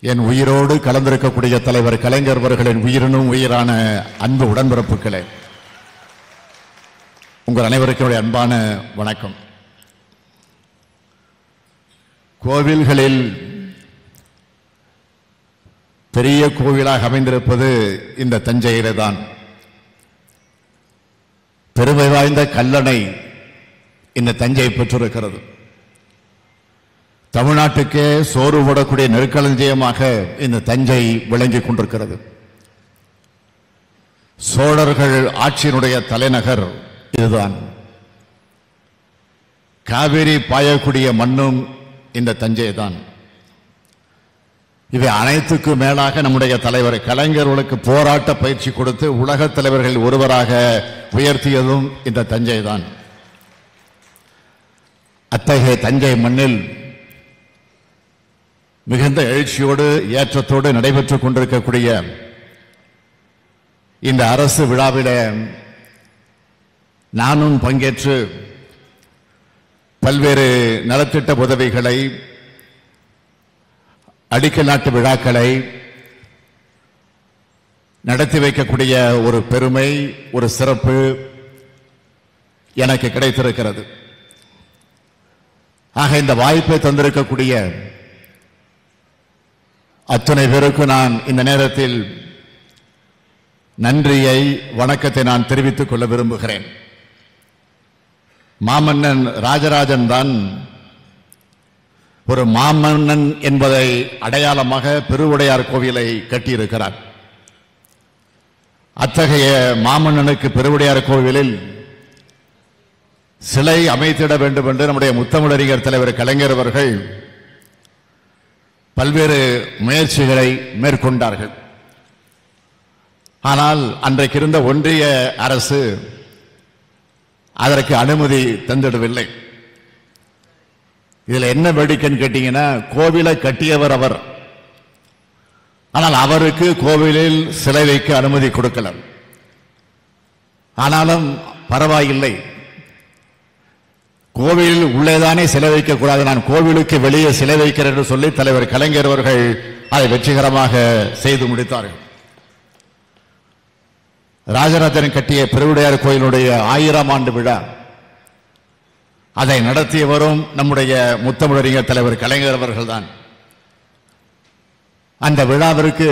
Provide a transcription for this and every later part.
என் உயிரோடு கலந்திருக்கக்கூடிய தலைவர் கலைஞர் அவர்களின் உயிரினும் உயிரான அன்பு உடன்பிறப்புகளே உங்கள் அனைவருக்கும் என்னுடைய அன்பான வணக்கம் கோவில்களில் பெரிய கோவிலாக அமைந்திருப்பது இந்த தஞ்சையிலே தான் பெருமை வாய்ந்த கல்லணை இந்த தஞ்சை பெற்றிருக்கிறது தமிழ்நாட்டுக்கே சோறு போடக்கூடிய நெற்களஞ்சியமாக இந்த தஞ்சை விளங்கிக் கொண்டிருக்கிறது சோழர்கள் ஆட்சியினுடைய தலைநகர் இதுதான் காவிரி பாயக்கூடிய மண்ணும் இந்த தஞ்சை தான் இவை அனைத்துக்கும் மேலாக நம்முடைய தலைவர் கலைஞர்களுக்கு போராட்ட பயிற்சி கொடுத்து உலகத் தலைவர்கள் ஒருவராக உயர்த்தியதும் இந்த தஞ்சை தான் அத்தகைய தஞ்சை மண்ணில் மிகுந்த எழுச்சியோடு ஏற்றத்தோடு நடைபெற்றுக் கொண்டிருக்கக்கூடிய இந்த அரசு விழாவில நானும் பங்கேற்று பல்வேறு நலத்திட்ட உதவிகளை அடிக்கல் நாட்டு விழாக்களை நடத்தி வைக்கக்கூடிய ஒரு பெருமை ஒரு சிறப்பு எனக்கு கிடைத்திருக்கிறது ஆக இந்த வாய்ப்பை தந்திருக்கக்கூடிய அத்தனை பேருக்கு நான் இந்த நேரத்தில் நன்றியை வணக்கத்தை நான் தெரிவித்துக் கொள்ள விரும்புகிறேன் மாமன்னன் ராஜராஜன் தான் ஒரு மாமன்னன் என்பதை அடையாளமாக பெருவுடையார் கோவிலை கட்டியிருக்கிறார் அத்தகைய மாமன்னனுக்கு பெருவுடையார் கோவிலில் சிலை அமைத்திட வேண்டும் என்று நம்முடைய முத்தமிழறிஞர் தலைவர் கலைஞர் அவர்கள் பல்வேறு முயற்சிகளை மேற்கொண்டார்கள் ஆனால் அன்றைக்கு இருந்த ஒன்றிய அரசு அதற்கு அனுமதி தந்திடவில்லை இதுல என்ன வேடிக்கைன்னு கேட்டீங்கன்னா கோவிலை கட்டியவர் அவர் ஆனால் அவருக்கு கோவிலில் சிலை வைக்க அனுமதி கொடுக்கல ஆனாலும் பரவாயில்லை கோவிலில் உள்ளேதானே சிலை வைக்க கூடாது நான் கோவிலுக்கு வெளியே சிலை வைக்கிறேன் என்று சொல்லி தலைவர் கலைஞர் அவர்கள் அதை வெற்றிகரமாக செய்து முடித்தார்கள் ராஜராஜன் கட்டிய பெருவுடையார் கோயிலுடைய ஆயிரம் ஆண்டு விழா அதை நடத்தியவரும் நம்முடைய முத்தமிழறிஞர் தலைவர் கலைஞர் அவர்கள்தான் அந்த விழாவிற்கு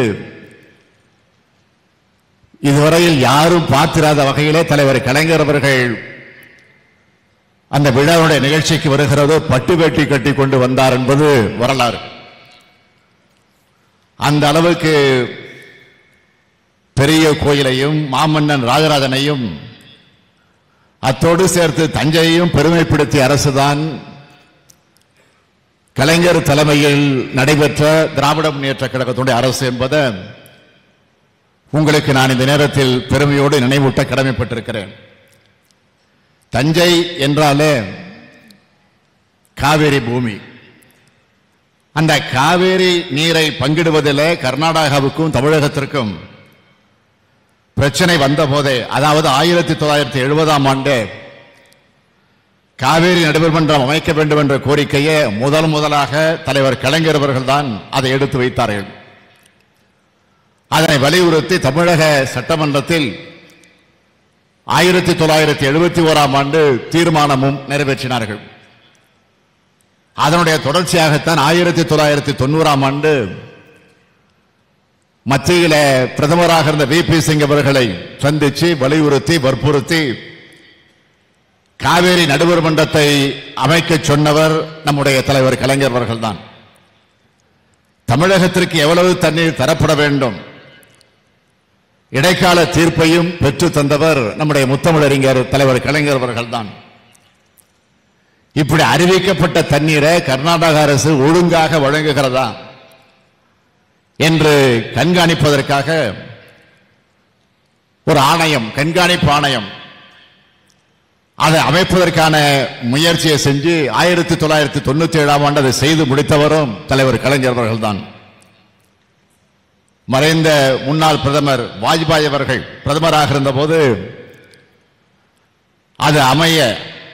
இதுவரையில் யாரும் பார்த்திராத வகையிலே தலைவர் கலைஞர் அவர்கள் அந்த விழாவுடைய நிகழ்ச்சிக்கு வருகிறதோ பட்டு வேட்டி கட்டி கொண்டு வந்தார் என்பது வரலாறு அந்த அளவுக்கு பெரிய கோயிலையும் மாமன்னன் ராஜராஜனையும் அத்தோடு சேர்த்து தஞ்சையையும் பெருமைப்படுத்திய அரசுதான் கலைஞர் தலைமையில் நடைபெற்ற திராவிட முன்னேற்ற கழகத்துடைய அரசு என்பதை உங்களுக்கு நான் இந்த நேரத்தில் பெருமையோடு நினைவூட்ட கடமைப்பட்டிருக்கிறேன் தஞ்சை என்றாலே காவேரி பூமி அந்த காவேரி நீரை பங்கிடுவதில் கர்நாடகாவுக்கும் தமிழகத்திற்கும் பிரச்சனை வந்த போதே அதாவது ஆயிரத்தி தொள்ளாயிரத்தி எழுபதாம் ஆண்டு காவேரி நடுவர் மன்றம் அமைக்க வேண்டும் என்ற கோரிக்கையை முதல் முதலாக தலைவர் கலைஞர் அவர்கள்தான் அதை எடுத்து வைத்தார்கள் அதனை வலியுறுத்தி தமிழக சட்டமன்றத்தில் ஆயிரத்தி தொள்ளாயிரத்தி எழுபத்தி ஓராம் ஆண்டு தீர்மானமும் நிறைவேற்றினார்கள் அதனுடைய தொடர்ச்சியாகத்தான் ஆயிரத்தி தொள்ளாயிரத்தி தொண்ணூறாம் ஆண்டு மத்தியில பிரதமராக இருந்த வி பி சிங் அவர்களை சந்திச்சு வலியுறுத்தி வற்புறுத்தி காவேரி நடுவர் மன்றத்தை அமைக்க சொன்னவர் நம்முடைய தலைவர் கலைஞர் அவர்கள்தான் தமிழகத்திற்கு எவ்வளவு தண்ணீர் தரப்பட வேண்டும் இடைக்கால தீர்ப்பையும் பெற்று தந்தவர் நம்முடைய முத்தமிழறிஞர் தலைவர் கலைஞர் அவர்கள்தான் இப்படி அறிவிக்கப்பட்ட தண்ணீரை கர்நாடக அரசு ஒழுங்காக வழங்குகிறதா என்று கண்காணிப்பதற்காக ஒரு ஆணையம் கண்காணிப்பு ஆணையம் அதை அமைப்பதற்கான முயற்சியை செஞ்சு ஆயிரத்தி தொள்ளாயிரத்தி தொண்ணூத்தி ஏழாம் ஆண்டு அதை செய்து முடித்தவரும் தலைவர் கலைஞர் அவர்கள்தான் மறைந்த முன்னாள் பிரதமர் வாஜ்பாய் அவர்கள் பிரதமராக இருந்தபோது அது அமைய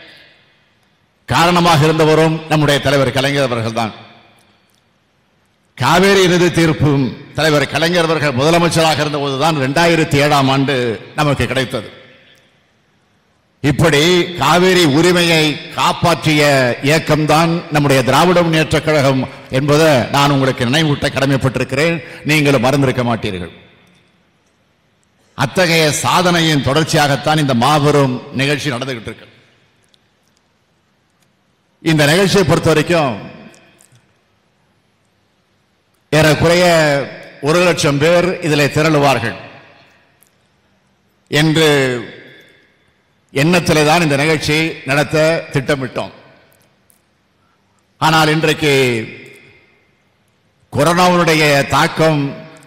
காரணமாக இருந்தவரும் நம்முடைய தலைவர் கலைஞர் அவர்கள்தான் காவேரி இறுதி தீர்ப்பும் தலைவர் கலைஞர் அவர்கள் முதலமைச்சராக இருந்தபோதுதான் இரண்டாயிரத்தி ஏழாம் ஆண்டு நமக்கு கிடைத்தது இப்படி காவேரி உரிமையை காப்பாற்றிய இயக்கம்தான் நம்முடைய திராவிட முன்னேற்ற கழகம் என்பதை நான் உங்களுக்கு நினைவூட்ட கடமைப்பட்டிருக்கிறேன் நீங்களும் மறந்திருக்க மாட்டீர்கள் அத்தகைய சாதனையின் தொடர்ச்சியாகத்தான் இந்த மாபெரும் நிகழ்ச்சி நடந்துகிட்டு இருக்கு இந்த நிகழ்ச்சியை பொறுத்த வரைக்கும் ஏறக்குறைய ஒரு லட்சம் பேர் இதில் திரளுவார்கள் என்று எண்ணத்திலே தான் இந்த நிகழ்ச்சி நடத்த திட்டமிட்டோம் ஆனால் இன்றைக்கு கொரோனாவுடைய தாக்கம்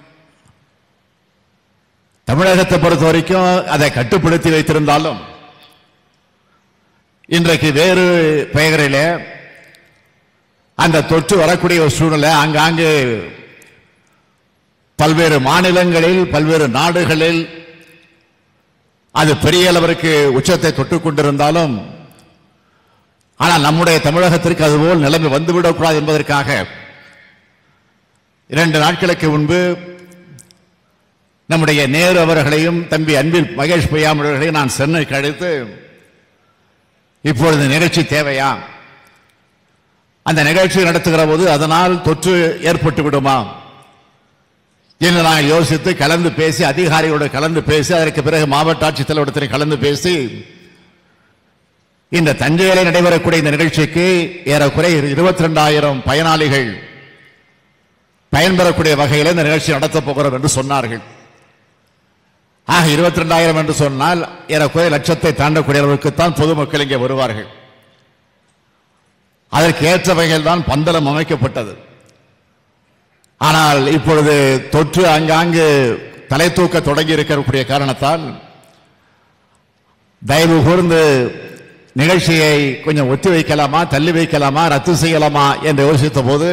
தமிழகத்தை பொறுத்த வரைக்கும் அதை கட்டுப்படுத்தி வைத்திருந்தாலும் இன்றைக்கு வேறு பெயரிலே அந்த தொற்று வரக்கூடிய ஒரு சூழ்நிலை ஆங்காங்கு பல்வேறு மாநிலங்களில் பல்வேறு நாடுகளில் அது பெரிய அளவிற்கு உச்சத்தை தொட்டுக் கொண்டிருந்தாலும் ஆனால் நம்முடைய தமிழகத்திற்கு அதுபோல் நிலைமை வந்துவிடக்கூடாது என்பதற்காக இரண்டு நாட்களுக்கு முன்பு நம்முடைய நேரு அவர்களையும் தம்பி அன்பில் மகேஷ் பொய்யாமல் அவர்களையும் நான் சென்னைக்கு அழைத்து இப்பொழுது நிகழ்ச்சி தேவையா அந்த நிகழ்ச்சி நடத்துகிற போது அதனால் தொற்று ஏற்பட்டு விடுமா என்று நான் யோசித்து கலந்து பேசி அதிகாரிகளோடு கலந்து பேசி அதற்கு பிறகு மாவட்ட ஆட்சித்தலைவரத்தில் கலந்து பேசி இந்த தஞ்சையிலே நடைபெறக்கூடிய இந்த நிகழ்ச்சிக்கு ஏறக்குறை இருபத்தி ரெண்டாயிரம் பயனாளிகள் பயன்பெறக்கூடிய வகையில் இந்த நிகழ்ச்சி நடத்தப் போகிறோம் என்று சொன்னார்கள் ஆக இருபத்தி ரெண்டாயிரம் என்று சொன்னால் ஏறக்குறைய லட்சத்தை தாண்டக்கூடிய அளவுக்குத்தான் பொதுமக்கள் இங்கே வருவார்கள் அதற்கு ஏற்ற வகையில் தான் பந்தலம் அமைக்கப்பட்டது ஆனால் இப்பொழுது தொற்று அங்காங்கு தலை தூக்க தொடங்கி இருக்கக்கூடிய காரணத்தால் தயவு கூர்ந்து நிகழ்ச்சியை கொஞ்சம் ஒத்தி வைக்கலாமா தள்ளி வைக்கலாமா ரத்து செய்யலாமா என்று யோசித்த போது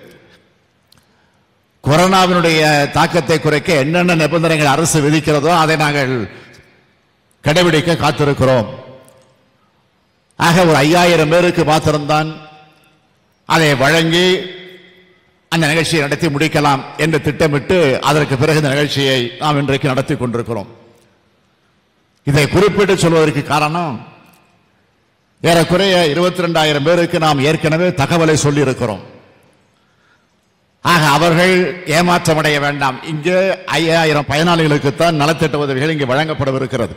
கொரோனாவினுடைய தாக்கத்தை குறைக்க என்னென்ன நிபந்தனைகள் அரசு விதிக்கிறதோ அதை நாங்கள் கடைபிடிக்க காத்திருக்கிறோம் ஆக ஒரு ஐயாயிரம் பேருக்கு மாத்திரம்தான் அதை வழங்கி அந்த நிகழ்ச்சியை நடத்தி முடிக்கலாம் என்று திட்டமிட்டு அதற்கு பிறகு இந்த நிகழ்ச்சியை நாம் இன்றைக்கு நடத்தி கொண்டிருக்கிறோம் இதை குறிப்பிட்டு சொல்வதற்கு காரணம் ஏறக்குறைய இருபத்தி ரெண்டாயிரம் பேருக்கு நாம் ஏற்கனவே தகவலை சொல்லி இருக்கிறோம் ஆக அவர்கள் ஏமாற்றமடைய வேண்டாம் இங்கே ஐயாயிரம் பயனாளிகளுக்குத்தான் நலத்திட்ட உதவிகள் இங்கே வழங்கப்படவிருக்கிறது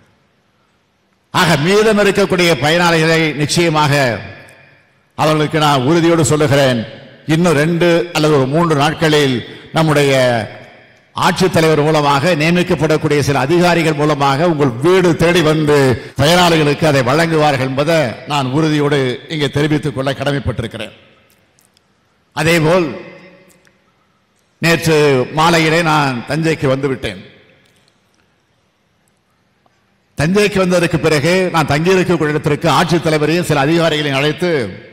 ஆக மீதம் இருக்கக்கூடிய பயனாளிகளை நிச்சயமாக அவர்களுக்கு நான் உறுதியோடு சொல்லுகிறேன் இன்னும் ரெண்டு அல்லது ஒரு மூன்று நாட்களில் நம்முடைய ஆட்சித்தலைவர் மூலமாக நியமிக்கப்படக்கூடிய சில அதிகாரிகள் மூலமாக உங்கள் வீடு தேடி வந்து பயனாளிகளுக்கு அதை வழங்குவார்கள் என்பதை நான் உறுதியோடு இங்கே தெரிவித்துக் கொள்ள கடமைப்பட்டிருக்கிறேன் அதேபோல் நேற்று மாலையிலே நான் தஞ்சைக்கு வந்து விட்டேன் தஞ்சைக்கு வந்ததற்கு பிறகு நான் தங்கியிருக்கக்கூடிய இடத்திற்கு ஆட்சித்தலைவரையும் சில அதிகாரிகளையும் அழைத்து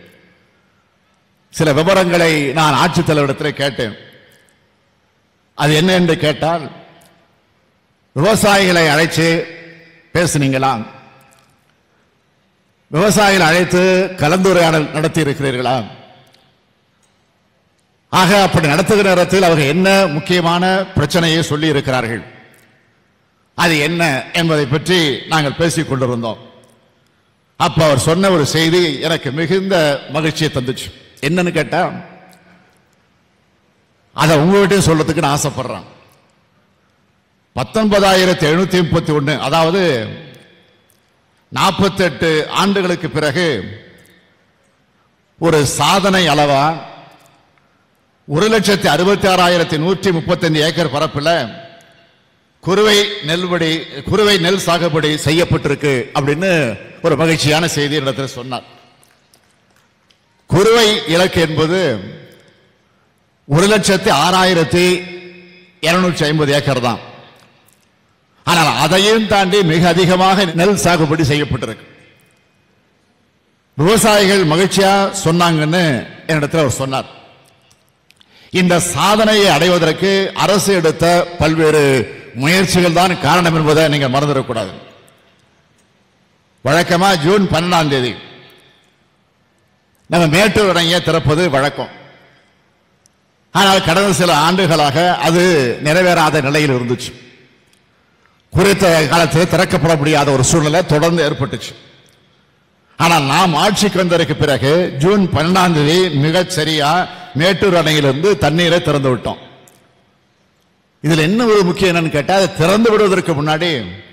சில விவரங்களை நான் ஆட்சித்தலைவரிடத்தில் கேட்டேன் அது என்ன என்று கேட்டால் விவசாயிகளை அழைச்சு பேசுனீங்களா விவசாயிகளை அழைத்து கலந்துரையாடல் நடத்தி இருக்கிறீர்களா ஆக அப்படி நடத்துகிற நேரத்தில் அவர்கள் என்ன முக்கியமான பிரச்சனையை சொல்லி இருக்கிறார்கள் அது என்ன என்பதை பற்றி நாங்கள் பேசிக் கொண்டிருந்தோம் அப்ப அவர் சொன்ன ஒரு செய்தி எனக்கு மிகுந்த மகிழ்ச்சியை தந்துச்சு என்னன்னு கேட்டா அதை உங்ககிட்டயும் சொல்றதுக்கு நான் ஆசைப்படுறேன் பத்தொன்பதாயிரத்தி எழுநூத்தி முப்பத்தி ஒண்ணு அதாவது நாற்பத்தெட்டு ஆண்டுகளுக்கு பிறகு ஒரு சாதனை அளவா ஒரு லட்சத்தி அறுபத்தி ஆறாயிரத்தி நூற்றி முப்பத்தஞ்சு ஏக்கர் பரப்புல குறுவை நெல்வடி குறுவை நெல் சாகுபடி செய்யப்பட்டிருக்கு அப்படின்னு ஒரு மகிழ்ச்சியான செய்தி இடத்துல சொன்னார் குறுவை இலக்கு என்பது ஒரு லட்சத்தி ஆறாயிரத்தி இருநூற்றி ஐம்பது ஏக்கர் தான் ஆனால் அதையும் தாண்டி மிக அதிகமாக நெல் சாகுபடி செய்யப்பட்டிருக்கு விவசாயிகள் மகிழ்ச்சியா சொன்னாங்கன்னு என்னிடத்தில் அவர் சொன்னார் இந்த சாதனையை அடைவதற்கு அரசு எடுத்த பல்வேறு முயற்சிகள் தான் காரணம் என்பதை நீங்கள் மறந்துடக்கூடாது வழக்கமா ஜூன் பன்னெண்டாம் தேதி நம்ம மேட்டூர் அணையை திறப்பது வழக்கம் ஆனால் கடந்த சில ஆண்டுகளாக அது நிறைவேறாத நிலையில் இருந்துச்சு குறித்த காலத்தில் திறக்கப்பட முடியாத ஒரு சூழ்நிலை தொடர்ந்து ஏற்பட்டுச்சு ஆனால் நாம் ஆட்சிக்கு வந்ததற்கு பிறகு ஜூன் பன்னெண்டாம் தேதி மிகச் சரியா மேட்டூர் அணையிலிருந்து தண்ணீரை திறந்து விட்டோம் இதுல என்ன ஒரு முக்கியம் என்னன்னு கேட்டா அதை திறந்து விடுவதற்கு முன்னாடி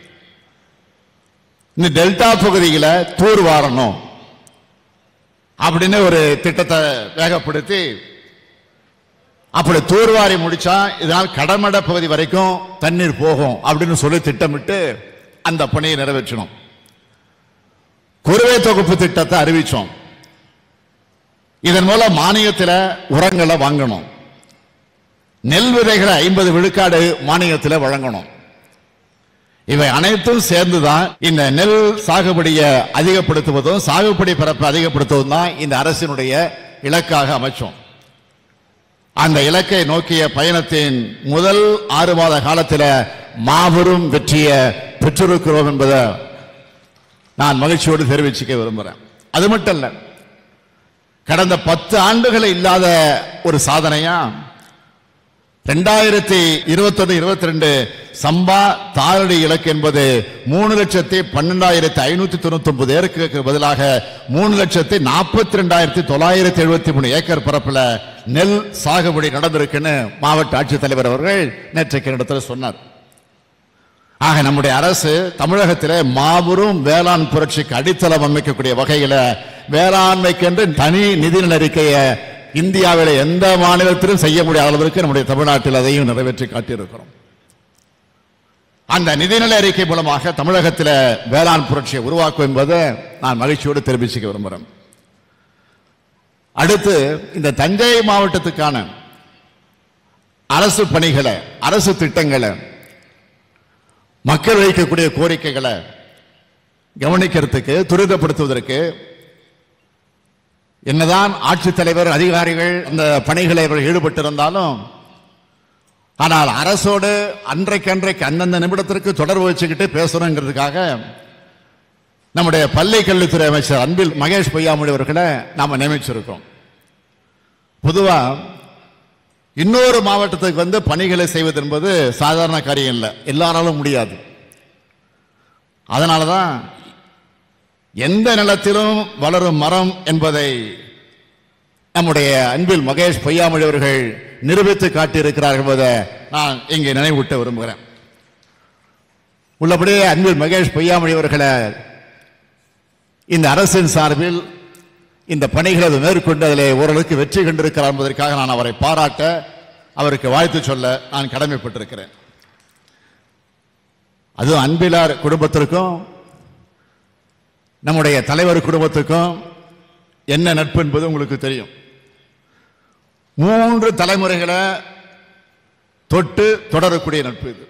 இந்த டெல்டா பகுதியில தூர் வாரணும் அப்படின்னு ஒரு திட்டத்தை வேகப்படுத்தி அப்படி தூர்வாரி முடிச்சா இதனால் கடமட பகுதி வரைக்கும் தண்ணீர் போகும் அப்படின்னு சொல்லி திட்டமிட்டு அந்த பணியை நிறைவேற்றணும் குறுவை தொகுப்பு திட்டத்தை அறிவிச்சோம் இதன் மூலம் மானியத்தில் உரங்களை வாங்கணும் நெல் விதைகளை ஐம்பது விழுக்காடு மானியத்தில் வழங்கணும் இவை அனைத்தும் சேர்ந்துதான் இந்த நெல் சாகுபடியை அதிகப்படுத்துவதும் சாகுபடி பரப்பை அதிகப்படுத்துவதும் தான் இந்த அரசினுடைய இலக்காக அமைச்சோம் அந்த இலக்கை நோக்கிய பயணத்தின் முதல் ஆறு மாத காலத்தில் மாபெரும் வெற்றியை பெற்றிருக்கிறோம் என்பதை நான் மகிழ்ச்சியோடு தெரிவிச்சுக்க விரும்புகிறேன் அது மட்டும் இல்ல கடந்த பத்து ஆண்டுகள் இல்லாத ஒரு சாதனையா ரெண்டாயிரத்தி இருபத்தொன்னு இருபத்தி ரெண்டு சம்பா தாரடி இலக்கு என்பது மூணு லட்சத்தி பன்னெண்டாயிரத்தி ஐநூத்தி தொண்ணூத்தி ஒன்பது ஏக்கருக்கு பதிலாக மூணு லட்சத்தி நாற்பத்தி ரெண்டாயிரத்தி தொள்ளாயிரத்தி எழுபத்தி மூணு ஏக்கர் பரப்புல நெல் சாகுபடி நடந்திருக்குன்னு மாவட்ட ஆட்சித்தலைவர் அவர்கள் நேற்றைக்கு இடத்துல சொன்னார் ஆக நம்முடைய அரசு தமிழகத்திலே மாபெரும் வேளாண் புரட்சிக்கு அடித்தளம் அமைக்கக்கூடிய வகையில வேளாண்மைக்கென்று தனி நிதிநிலை அறிக்கையை இந்தியாவில் எந்த மாநிலத்திலும் செய்ய முடியாத அளவிற்கு நம்முடைய தமிழ்நாட்டில் அதையும் நிறைவேற்றி காட்டியிருக்கிறோம் அந்த நிதிநிலை அறிக்கை மூலமாக தமிழகத்தில் வேளாண் புரட்சியை உருவாக்கும் என்பதை நான் மகிழ்ச்சியோடு தெரிவிச்சுக்க விரும்புகிறேன் அடுத்து இந்த தஞ்சை மாவட்டத்துக்கான அரசு பணிகளை அரசு திட்டங்களை மக்கள் வைக்கக்கூடிய கோரிக்கைகளை கவனிக்கிறதுக்கு துரிதப்படுத்துவதற்கு என்னதான் ஆட்சித்தலைவர் அதிகாரிகள் அந்த பணிகளை அவர்கள் ஈடுபட்டிருந்தாலும் ஆனால் அரசோடு அன்றைக்கு அன்றைக்கு அந்தந்த நிமிடத்திற்கு தொடர்பு வச்சுக்கிட்டு பேசணுங்கிறதுக்காக நம்முடைய பள்ளி கல்வித்துறை அமைச்சர் அன்பில் மகேஷ் பொய்யாமொழி அவர்களை நாம நியமிச்சிருக்கோம் பொதுவா இன்னொரு மாவட்டத்துக்கு வந்து பணிகளை செய்வது என்பது சாதாரண காரியம் இல்லை எல்லாராலும் முடியாது அதனால தான் எந்த நிலத்திலும் வளரும் மரம் என்பதை நம்முடைய அன்பில் மகேஷ் பொய்யாமொழி அவர்கள் நிரூபித்து காட்டியிருக்கிறார்கள் என்பதை நான் இங்கே நினைவூட்ட விரும்புகிறேன் உள்ளபடியே அன்பில் மகேஷ் பொய்யாமொழி அவர்களை இந்த அரசின் சார்பில் இந்த பணிகளை அவர் மேற்கொண்டு அதிலே ஓரளவுக்கு வெற்றி கண்டிருக்கிறார் என்பதற்காக நான் அவரை பாராட்ட அவருக்கு வாழ்த்து சொல்ல நான் கடமைப்பட்டிருக்கிறேன் அதுவும் அன்பிலார் குடும்பத்திற்கும் நம்முடைய தலைவர் குடும்பத்துக்கும் என்ன நட்பு என்பது உங்களுக்கு தெரியும் மூன்று தலைமுறைகளை தொட்டு தொடரக்கூடிய நட்பு இது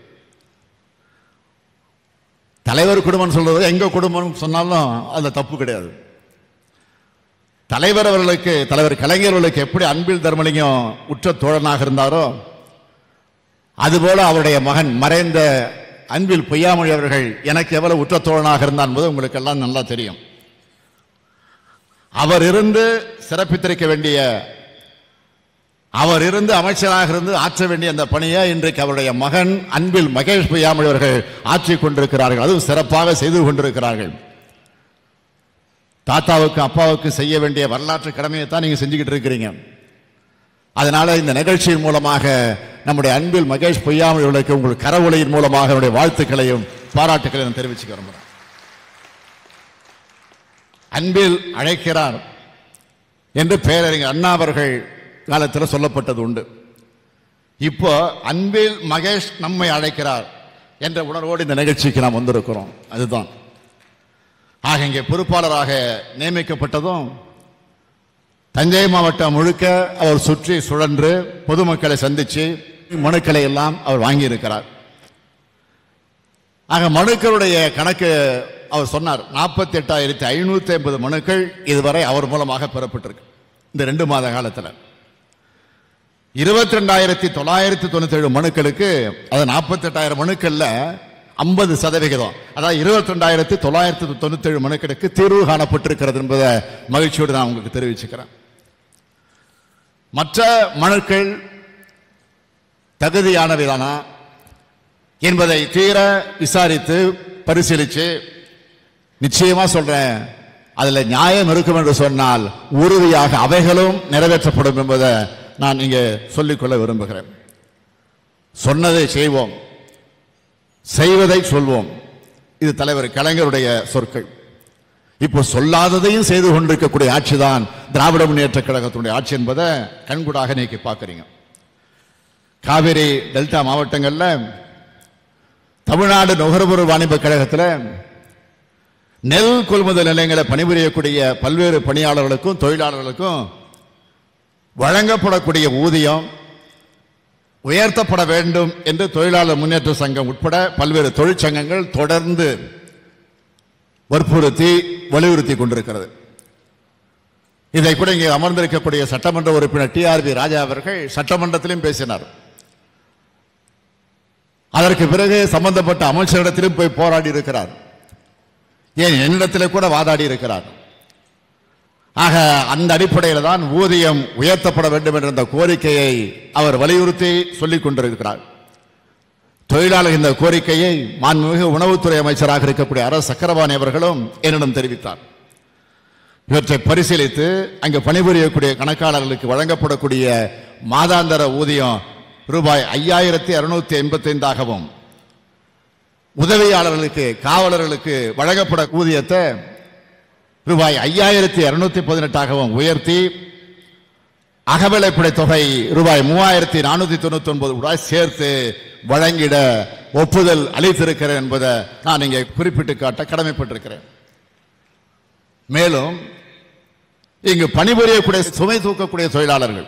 தலைவர் குடும்பம் சொல்றது எங்க குடும்பம் சொன்னாலும் அந்த தப்பு கிடையாது தலைவர் அவர்களுக்கு தலைவர் கலைஞர் அவர்களுக்கு எப்படி அன்பில் தர்மலிங்கம் உற்ற தோழனாக இருந்தாரோ அதுபோல அவருடைய மகன் மறைந்த அன்பில் பொய்யாமொழி அவர்கள் எனக்கு எவ்வளவு உற்ற தோழனாக இருந்தார் என்பது உங்களுக்கு எல்லாம் நல்லா தெரியும் அவர் இருந்து சிறப்பித்திருக்க வேண்டிய அவர் இருந்து அமைச்சராக இருந்து ஆற்ற வேண்டிய அந்த பணியை இன்றைக்கு அவருடைய மகன் அன்பில் மகேஷ் பொய்யாமொழி அவர்கள் ஆற்றிக் கொண்டிருக்கிறார்கள் அதுவும் சிறப்பாக செய்து கொண்டிருக்கிறார்கள் தாத்தாவுக்கு அப்பாவுக்கு செய்ய வேண்டிய வரலாற்று கடமையை தான் நீங்க செஞ்சுக்கிட்டு இருக்கிறீங்க அதனால இந்த நிகழ்ச்சியின் மூலமாக நம்முடைய அன்பில் மகேஷ் பொய்யாமொழி அவர்களுக்கு உங்கள் கரவொலியின் மூலமாக என்னுடைய வாழ்த்துக்களையும் பாராட்டுக்களையும் தெரிவிச்சுக்க விரும்புகிறேன் அன்பில் அழைக்கிறார் என்று பேரறிஞர் அண்ணா அவர்கள் காலத்தில் சொல்லப்பட்டது உண்டு இப்போ அன்பில் மகேஷ் நம்மை அழைக்கிறார் என்ற உணர்வோடு இந்த நிகழ்ச்சிக்கு நாம் வந்திருக்கிறோம் அதுதான் ஆக இங்கே பொறுப்பாளராக நியமிக்கப்பட்டதும் தஞ்சை மாவட்டம் முழுக்க அவர் சுற்றி சுழன்று பொதுமக்களை சந்திச்சு மனுக்களை எல்லாம் அவர் வாங்கியிருக்கிறார் ஆக மனுக்களுடைய கணக்கு அவர் சொன்னார் நாற்பத்தி எட்டாயிரத்தி ஐநூத்தி ஐம்பது மனுக்கள் இதுவரை அவர் மூலமாக பெறப்பட்டிருக்கு இந்த ரெண்டு மாத காலத்தில் இருபத்தி ரெண்டாயிரத்தி தொள்ளாயிரத்தி தொண்ணூத்தி ஏழு மனுக்களுக்கு அது நாற்பத்தி எட்டாயிரம் மனுக்கள்ல ஐம்பது சதவிகிதம் அதாவது இருபத்தி ரெண்டாயிரத்தி தொள்ளாயிரத்தி தொண்ணூத்தி ஏழு மனுக்களுக்கு தீர்வு காணப்பட்டிருக்கிறது என்பதை மகிழ்ச்சியோடு நான் உங்களுக்கு தெரிவிச்சுக்கிறேன் மற்ற மனுக்கள் தகுதியானவைதானா என்பதை தீர விசாரித்து பரிசீலித்து நிச்சயமா சொல்றேன் அதுல நியாயம் இருக்கும் என்று சொன்னால் உறுதியாக அவைகளும் நிறைவேற்றப்படும் என்பதை நான் இங்கே சொல்லிக்கொள்ள விரும்புகிறேன் சொன்னதை செய்வோம் செய்வதை சொல்வோம் இது தலைவர் கலைஞருடைய சொற்கள் இப்போ சொல்லாததையும் செய்து கொண்டிருக்கக்கூடிய ஆட்சி தான் திராவிட முன்னேற்ற கழகத்தினுடைய ஆட்சி என்பதை கண்கூடாக நீக்கி பார்க்குறீங்க காவிரி டெல்டா மாவட்டங்கள்ல தமிழ்நாடு நுகர்வோர் வாணிப கழகத்தில் நெல் கொள்முதல் நிலையங்களை பணிபுரியக்கூடிய பல்வேறு பணியாளர்களுக்கும் தொழிலாளர்களுக்கும் வழங்கப்படக்கூடிய ஊதியம் உயர்த்தப்பட வேண்டும் என்று தொழிலாளர் முன்னேற்ற சங்கம் உட்பட பல்வேறு தொழிற்சங்கங்கள் தொடர்ந்து வற்புறுத்தி வலியுறுத்தி கொண்டிருக்கிறது இதை கூட இங்கே அமர்ந்திருக்கக்கூடிய சட்டமன்ற உறுப்பினர் டி ஆர் பி ராஜா அவர்கள் சட்டமன்றத்திலும் பேசினார் அதற்கு பிறகு சம்பந்தப்பட்ட அமைச்சரிடத்திலும் போய் போராடி இருக்கிறார் ஏன் என்னிடத்திலே கூட வாதாடி இருக்கிறார் ஆக அந்த அடிப்படையில் தான் ஊதியம் உயர்த்தப்பட வேண்டும் என்ற அந்த கோரிக்கையை அவர் வலியுறுத்தி சொல்லிக் கொண்டிருக்கிறார் தொழிலாளர் இந்த கோரிக்கையை மாண்புமிகு உணவுத்துறை அமைச்சராக இருக்கக்கூடிய அரசு சக்கரபாணி அவர்களும் என்னிடம் தெரிவித்தார் இவற்றை பரிசீலித்து அங்கு பணிபுரியக்கூடிய கணக்காளர்களுக்கு வழங்கப்படக்கூடிய மாதாந்தர ஊதியம் ரூபாய் ஐயாயிரத்தி அறுநூத்தி எண்பத்தி ஐந்தாகவும் உதவியாளர்களுக்கு காவலர்களுக்கு வழங்கப்பட ஊதியத்தை ரூபாய் ஐயாயிரத்தி இருநூத்தி பதினெட்டாகவும் உயர்த்தி அகவிலைப்படை தொகை ரூபாய் மூவாயிரத்தி நானூத்தி தொண்ணூத்தி ஒன்பது ரூபாய் சேர்த்து வழங்கிட ஒப்புதல் அளித்திருக்கிறேன் என்பதை நான் இங்கே குறிப்பிட்டு காட்ட கடமைப்பட்டிருக்கிறேன் மேலும் இங்கு பணிபுரியக்கூடிய சுமை தூக்கக்கூடிய தொழிலாளர்கள்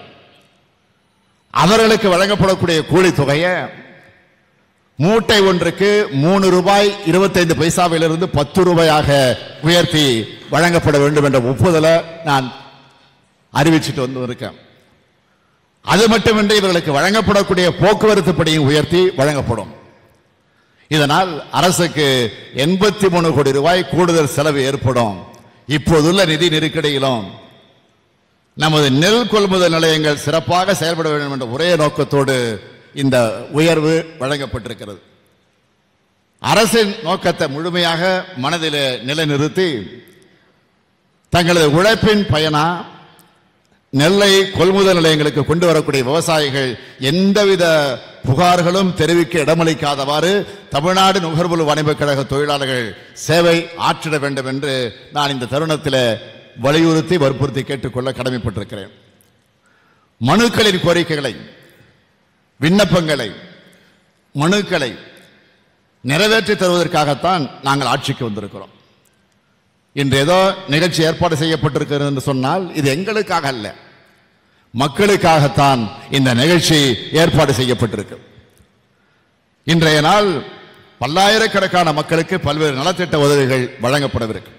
அவர்களுக்கு வழங்கப்படக்கூடிய கூலி தொகையை மூட்டை ஒன்றுக்கு மூணு ரூபாய் இருபத்தைந்து பைசாவிலிருந்து பத்து ரூபாயாக உயர்த்தி வழங்கப்பட வேண்டும் என்ற ஒப்புதலை நான் அறிவிச்சிட்டு வந்து இருக்கேன் அது மட்டுமின்றி இவர்களுக்கு வழங்கப்படக்கூடிய போக்குவரத்து படியும் உயர்த்தி வழங்கப்படும் இதனால் அரசுக்கு எண்பத்தி மூணு கோடி ரூபாய் கூடுதல் செலவு ஏற்படும் இப்போதுள்ள நிதி நெருக்கடியிலும் நமது நெல் கொள்முதல் நிலையங்கள் சிறப்பாக செயல்பட வேண்டும் என்ற ஒரே நோக்கத்தோடு இந்த உயர்வு வழங்கப்பட்டிருக்கிறது அரசின் நோக்கத்தை முழுமையாக மனதில் நிலைநிறுத்தி தங்களது உழைப்பின் பயனா நெல்லை கொள்முதல் நிலையங்களுக்கு கொண்டு வரக்கூடிய விவசாயிகள் எந்தவித புகார்களும் தெரிவிக்க இடமளிக்காதவாறு தமிழ்நாடு நுகர்வோர் வாணிபக் கழக தொழிலாளர்கள் சேவை ஆற்றிட வேண்டும் என்று நான் இந்த தருணத்தில் வலியுறுத்தி வற்புறுத்தி கேட்டுக்கொள்ள கடமைப்பட்டிருக்கிறேன் மனுக்களின் கோரிக்கைகளை விண்ணப்பங்களை மனுக்களை நிறைவேற்றி தருவதற்காகத்தான் நாங்கள் ஆட்சிக்கு வந்திருக்கிறோம் இன்று ஏதோ நிகழ்ச்சி ஏற்பாடு செய்யப்பட்டிருக்கிறது என்று சொன்னால் இது எங்களுக்காக அல்ல மக்களுக்காகத்தான் இந்த நிகழ்ச்சி ஏற்பாடு செய்யப்பட்டிருக்கு இன்றைய நாள் பல்லாயிரக்கணக்கான மக்களுக்கு பல்வேறு நலத்திட்ட உதவிகள் வழங்கப்படவிருக்கு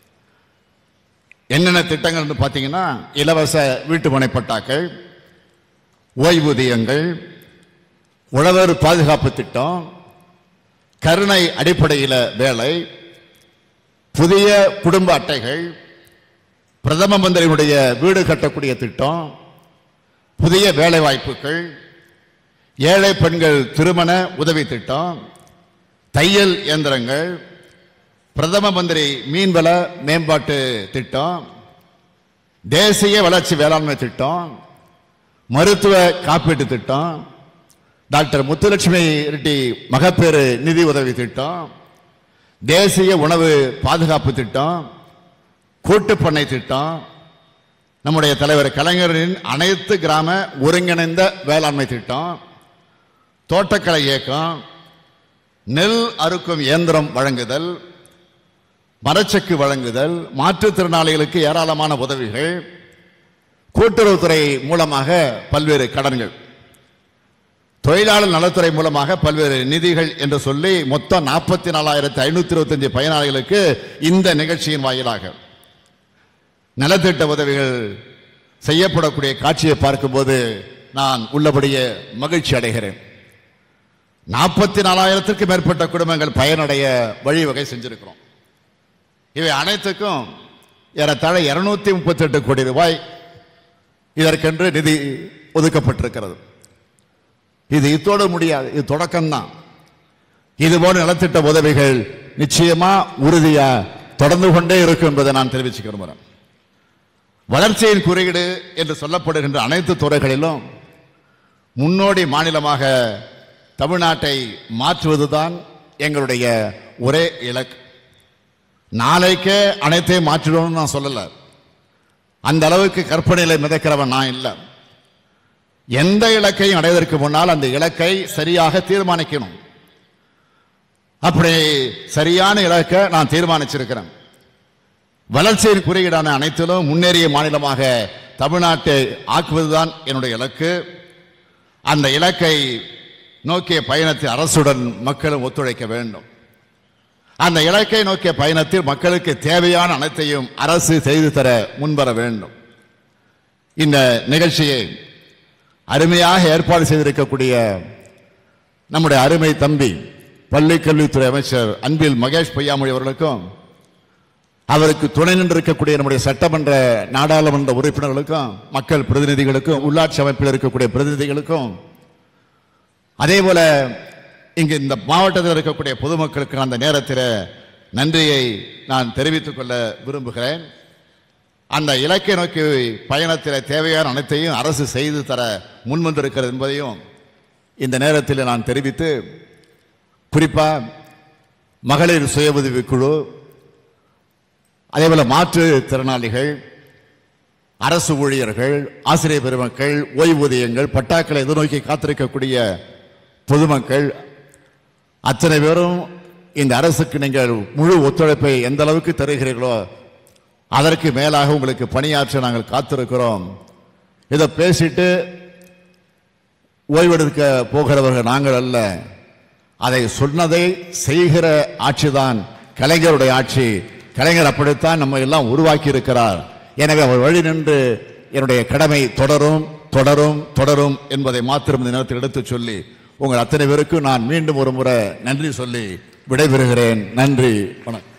என்னென்ன திட்டங்கள் பார்த்தீங்கன்னா இலவச வீட்டு மனை பட்டாக்கள் ஓய்வூதியங்கள் உழவர் பாதுகாப்பு திட்டம் கருணை அடிப்படையில் வேலை புதிய குடும்ப அட்டைகள் பிரதம மந்திரியினுடைய வீடு கட்டக்கூடிய திட்டம் புதிய வேலை வாய்ப்புகள் ஏழை பெண்கள் திருமண உதவி திட்டம் தையல் இயந்திரங்கள் பிரதம மந்திரி மீன்வள மேம்பாட்டு திட்டம் தேசிய வளர்ச்சி வேளாண்மை திட்டம் மருத்துவ காப்பீட்டு திட்டம் டாக்டர் முத்துலட்சுமி ரெட்டி மகப்பேறு நிதி உதவி திட்டம் தேசிய உணவு பாதுகாப்பு திட்டம் கூட்டுப்பண்ணை திட்டம் நம்முடைய தலைவர் கலைஞரின் அனைத்து கிராம ஒருங்கிணைந்த வேளாண்மை திட்டம் தோட்டக்கலை இயக்கம் நெல் அறுக்கும் இயந்திரம் வழங்குதல் மரச்செக்கு வழங்குதல் மாற்றுத்திறனாளிகளுக்கு ஏராளமான உதவிகள் கூட்டுறவுத்துறை மூலமாக பல்வேறு கடன்கள் தொழிலாளர் நலத்துறை மூலமாக பல்வேறு நிதிகள் என்று சொல்லி மொத்தம் நாற்பத்தி நாலாயிரத்தி ஐநூத்தி இருபத்தஞ்சு பயனாளிகளுக்கு இந்த நிகழ்ச்சியின் வாயிலாக நலத்திட்ட உதவிகள் செய்யப்படக்கூடிய காட்சியை பார்க்கும்போது நான் உள்ளபடியே மகிழ்ச்சி அடைகிறேன் நாற்பத்தி நாலாயிரத்திற்கும் மேற்பட்ட குடும்பங்கள் பயனடைய வழிவகை செஞ்சிருக்கிறோம் இவை அனைத்துக்கும் ஏறத்தாழ இருநூத்தி முப்பத்தி எட்டு கோடி ரூபாய் இதற்கென்று நிதி ஒதுக்கப்பட்டிருக்கிறது இது இத்தோடு முடியாது இது தொடக்கம்தான் இது போன்ற நலத்திட்ட உதவிகள் நிச்சயமா உறுதியா தொடர்ந்து கொண்டே இருக்கும் என்பதை நான் தெரிவிச்சுக்க விரும்புகிறேன் வளர்ச்சியின் குறியீடு என்று சொல்லப்படுகின்ற அனைத்து துறைகளிலும் முன்னோடி மாநிலமாக தமிழ்நாட்டை மாற்றுவதுதான் எங்களுடைய ஒரே இலக்கு நாளைக்கே அனைத்தையும் மாற்றிடணும்னு நான் சொல்லல அந்த அளவுக்கு கற்பனையில மிதக்கிறவன் நான் இல்லை எந்த இலக்கையும் அடைவதற்கு முன்னால் அந்த இலக்கை சரியாக தீர்மானிக்கணும் அப்படி சரியான இலக்கை நான் தீர்மானிச்சிருக்கிறேன் வளர்ச்சியின் குறியீடான அனைத்திலும் முன்னேறிய மாநிலமாக தமிழ்நாட்டை ஆக்குவதுதான் என்னுடைய இலக்கு அந்த இலக்கை நோக்கிய பயணத்தில் அரசுடன் மக்களும் ஒத்துழைக்க வேண்டும் அந்த இலக்கை நோக்கிய பயணத்தில் மக்களுக்கு தேவையான அனைத்தையும் அரசு செய்து தர முன்வர வேண்டும் இந்த நிகழ்ச்சியை அருமையாக ஏற்பாடு செய்திருக்கக்கூடிய நம்முடைய அருமை தம்பி பள்ளி கல்வித்துறை அமைச்சர் அன்பில் மகேஷ் பொய்யாமொழி அவர்களுக்கும் அவருக்கு துணை நின்றிருக்கக்கூடிய நம்முடைய சட்டமன்ற நாடாளுமன்ற உறுப்பினர்களுக்கும் மக்கள் பிரதிநிதிகளுக்கும் உள்ளாட்சி அமைப்பில் இருக்கக்கூடிய பிரதிநிதிகளுக்கும் அதே போல இங்கு இந்த மாவட்டத்தில் இருக்கக்கூடிய பொதுமக்களுக்கு அந்த நேரத்தில் நன்றியை நான் தெரிவித்துக் கொள்ள விரும்புகிறேன் அந்த இலக்கை நோக்கி பயணத்தில் தேவையான அனைத்தையும் அரசு செய்து தர முன்வந்திருக்கிறது என்பதையும் இந்த நேரத்தில் நான் தெரிவித்து குறிப்பா மகளிர் சுய உதவிக் குழு அதேபோல மாற்றுத்திறனாளிகள் அரசு ஊழியர்கள் ஆசிரியர் பெருமக்கள் ஓய்வூதியங்கள் பட்டாக்களை எதிர்நோக்கி காத்திருக்கக்கூடிய பொதுமக்கள் அத்தனை பேரும் இந்த அரசுக்கு நீங்கள் முழு ஒத்துழைப்பை எந்த அளவுக்கு தருகிறீர்களோ அதற்கு மேலாக உங்களுக்கு பணியாற்ற நாங்கள் காத்திருக்கிறோம் இதை பேசிட்டு ஓய்வெடுக்க போகிறவர்கள் நாங்கள் அல்ல அதை சொன்னதை செய்கிற ஆட்சிதான் கலைஞருடைய ஆட்சி கலைஞர் அப்படித்தான் நம்ம எல்லாம் உருவாக்கி இருக்கிறார் எனவே அவர் வழி நின்று என்னுடைய கடமை தொடரும் தொடரும் தொடரும் என்பதை மாத்திரம் இந்த நேரத்தில் எடுத்துச் சொல்லி உங்கள் அத்தனை பேருக்கும் நான் மீண்டும் ஒரு முறை நன்றி சொல்லி விடைபெறுகிறேன் நன்றி வணக்கம்